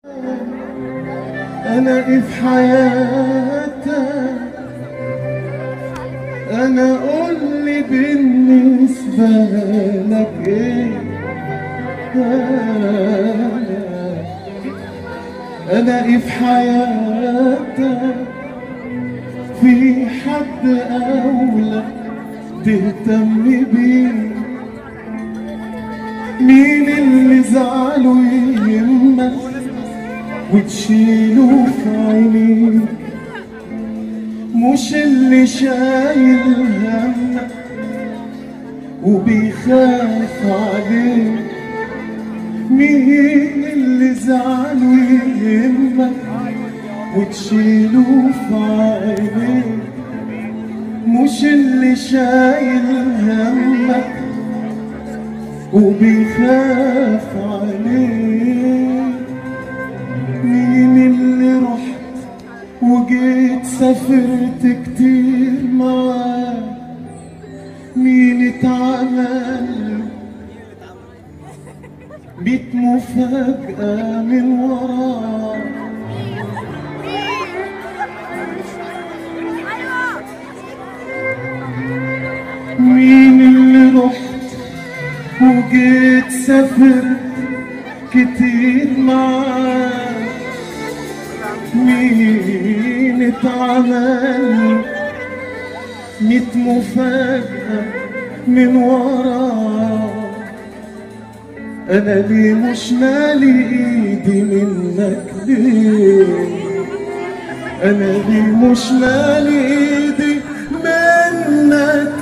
أنا إيه في حياتك أنا قول لي بالنسبة لك إيه أنا إيه في حياتك في حد أولى تهتم بيه مين اللي زعله يهمك وتشيله في عينيك مش اللي شايل همك وبيخاف عليك مين اللي زعله يهمك وتشيله في عينيك مش اللي شايل همك وبيخاف عليك مين اللي رحت وجيت سافرت كتير معاك مين اتعمل بيت مفاجأة من وراك مين اللي رحت وجيت سافرت كتير معاك مين اتعمل ميت مفاجأة من وراك أنا ليه مش مالي إيدي منك ليه أنا ليه مش مالي إيدي منك